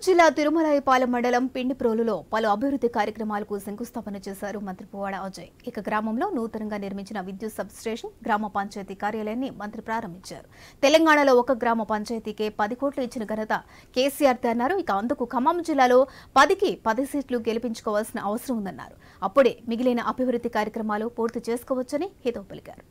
జిల్లా తిరుమలాయపాలెం మండలం పిండిప్రోలులో పలు అభివృద్ధి కార్యక్రమాలకు శంకుస్థాపన చేశారు మంత్రి పువ్వాడ అజయ్ ఇక గ్రామంలో నూతనంగా నిర్మించిన విద్యుత్ సబ్ స్టేషన్ గ్రామ పంచాయతీ కార్యాలయాన్ని మంత్రి ప్రారంభించారు తెలంగాణలో ఒక గ్రామ పంచాయతీకే పది కోట్లు ఇచ్చిన ఘనత కేసీఆర్ అన్నారు ఇక అందుకు ఖమ్మం జిల్లాలో పదికి పది సీట్లు గెలిపించుకోవాల్సిన అవసరం ఉందన్నారు అప్పుడే మిగిలిన అభివృద్ధి కార్యక్రమాలు పూర్తి చేసుకోవచ్చని హితవు పలికారు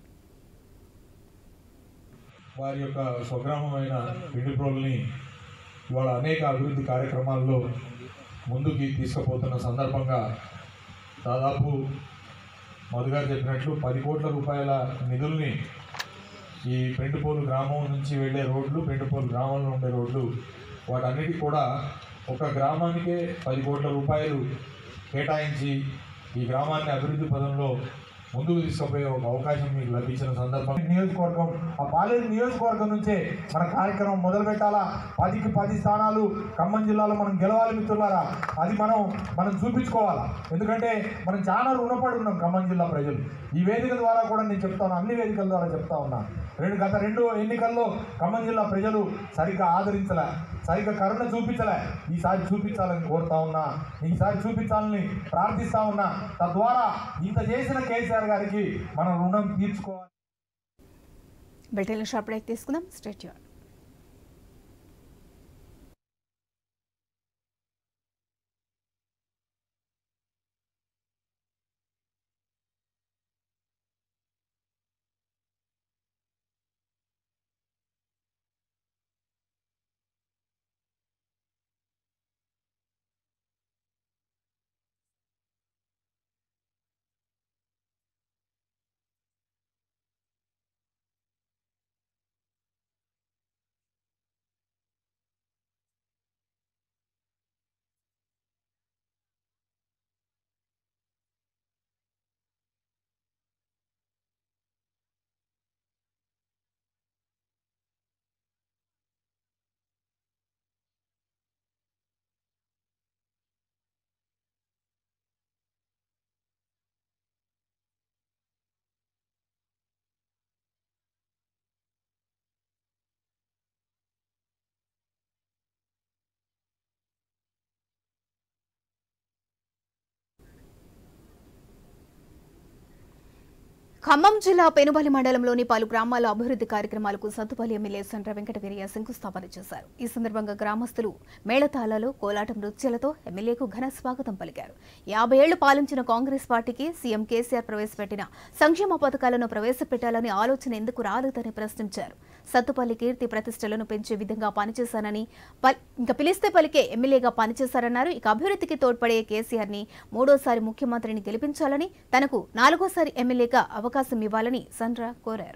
వారి యొక్క స్వగ్రామమైన పిండిప్రోల్ని ఇవాళ అనేక అభివృద్ధి కార్యక్రమాల్లో ముందుకి తీసుకుపోతున్న సందర్భంగా దాదాపు మొదగా చెప్పినట్లు పది కోట్ల రూపాయల నిధుల్ని ఈ పెండుపోలు గ్రామం నుంచి వెళ్ళే రోడ్లు పెండుపోలు గ్రామంలో ఉండే రోడ్లు వాటన్నిటి కూడా ఒక గ్రామానికే పది కోట్ల రూపాయలు కేటాయించి ఈ గ్రామాన్ని అభివృద్ధి పదంలో ముందుకు తీసుకుపోయే ఒక అవకాశం మీకు లభించిన సందర్భం నియోజకవర్గం ఆ పాలేరు నియోజకవర్గం నుంచే మన కార్యక్రమం మొదలు పెట్టాలా పదికి పది స్థానాలు ఖమ్మం జిల్లాలో మనం గెలవాలి మిత్రులారా అది మనం మనం చూపించుకోవాలా ఎందుకంటే మనం చాలా రుణపడి ఉన్నాం ఖమ్మం జిల్లా ప్రజలు ఈ వేదిక ద్వారా కూడా నేను చెప్తాను అన్ని వేదికల ద్వారా చెప్తా ఉన్నా రెండు గత రెండు ఎన్నికల్లో ఖమ్మం జిల్లా ప్రజలు సరిగ్గా ఆదరించలే సరిగ్గా కరుణ చూపించలే ఈసారి చూపించాలని కోరుతా ఉన్నా ఈసారి చూపించాలని ప్రార్థిస్తా ఉన్నా తద్వారా ఇంత చేసిన కేసీఆర్ గారికి మనం రుణం తీర్చుకోవాలి బ్రిటన్ షార్ప్ బ్రేక్ తీసుకుందాం స్టేట్ యూన్ ఖమ్మం జిల్లా పెనుబలి మండలంలోని పలు గ్రామాల అభివృద్ధి కార్యక్రమాలకు సత్తుపల్లి ఎమ్మెల్యే సండ్ర వెంకటవీరయ్య శంకుస్థాపన చేశారు ఈ సందర్భంగా గ్రామస్తులు మేళతాళాలు కోలాటం నృత్యాలతో ఎమ్మెల్యేకు ఘన స్వాగతం పలికారు యాభై ఏళ్లు పాలించిన కాంగ్రెస్ పార్టీకి సీఎం కేసీఆర్ ప్రవేశపెట్టిన సంక్షేమ పథకాలను ప్రవేశపెట్టాలని ఆలోచన ఎందుకు రాలేదని ప్రశ్నించారు సత్తుపల్లి కీర్తి ప్రతిష్టలను పెంచే విధంగా పనిచేశానని పల్- ఇంకా పిలిస్తే పలికే ఎమ్మెల్యేగా పనిచేశారన్నారు ఇక అభివృద్ధికి తోడ్పడే కేసీఆర్ ని మూడోసారి ముఖ్యమంత్రిని గెలిపించాలని తనకు నాలుగోసారి ఎమ్మెల్యేగా అవకాశం ఇవ్వాలని సండ్ర కోరారు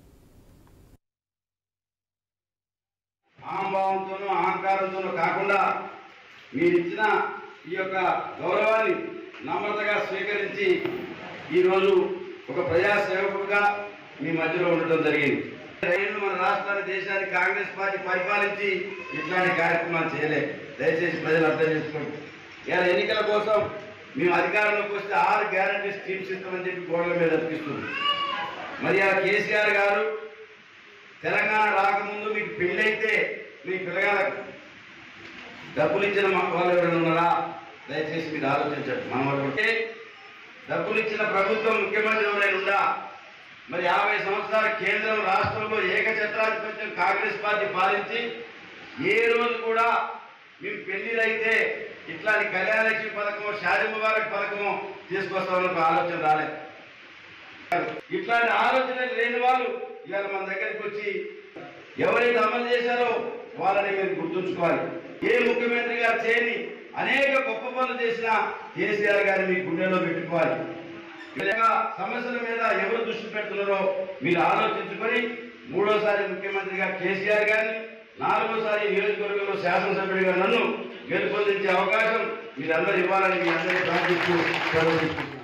అహంభావంతోనూ అహంకారంతోనూ కాకుండా మీరిచ్చిన ఈ యొక్క గౌరవాన్ని నమ్రతగా స్వీకరించి ఈరోజు ఒక ప్రజా సేవకుడుగా మీ మధ్యలో ఉండటం జరిగింది రైళ్లు మన రాష్ట్రాన్ని దేశాన్ని కాంగ్రెస్ పార్టీ పరిపాలించి ఇట్లాంటి కార్యక్రమాలు చేయలే దయచేసి ప్రజలు అర్థం చేసుకోండి ఇలా ఎన్నికల కోసం మేము అధికారంలోకి వస్తే ఆరు గ్యారంటీ స్కీమ్స్ ఇస్తామని చెప్పి గోడల మీద అనిపిస్తుంది మరి ఆ కేసీఆర్ గారు తెలంగాణ రాకముందు మీకు పెళ్ళైతే మీ పిల్లగాళ్ళకు డబ్బులు ఇచ్చిన మా వాళ్ళు ఎవరైనా ఉన్నారా దయచేసి మీరు ఆలోచించండి మన వాళ్ళు ఉంటే డబ్బులు ఇచ్చిన ప్రభుత్వం ముఖ్యమంత్రి ఎవరైనా ఉందా మరి యాభై సంవత్సరాల కేంద్రం రాష్ట్రంలో ఏకఛత్రాధిపత్యం కాంగ్రెస్ పార్టీ పాలించి ఏ రోజు కూడా మేము పెళ్లిదైతే ఇట్లాంటి కళ్యాణలక్ష్మి పథకమో షాది ముబారక్ పథకమో తీసుకొస్తామని ఒక ఆలోచన రాలేదు ఇట్లాంటి ఆలోచన లేని వాళ్ళు ఇవాళ మన దగ్గరికి వచ్చి ఎవరైతే అమలు చేశారో వాళ్ళని మీరు గుర్తుంచుకోవాలి ఏ ముఖ్యమంత్రి గారు చేయని అనేక గొప్ప పనులు చేసిన కేసీఆర్ గారిని మీ గుండెలో పెట్టుకోవాలి విధంగా సమస్యల మీద ఎవరు దృష్టి పెడుతున్నారో మీరు ఆలోచించుకొని మూడోసారి ముఖ్యమంత్రిగా కేసీఆర్ గారిని నాలుగోసారి నియోజకవర్గంలో శాసనసభ్యుడిగా నన్ను గెలుపొందించే అవకాశం మీరందరూ ఇవ్వాలని మీ అందరికీ ప్రార్థిస్తూ సెలవు తీసుకుంటున్నాను.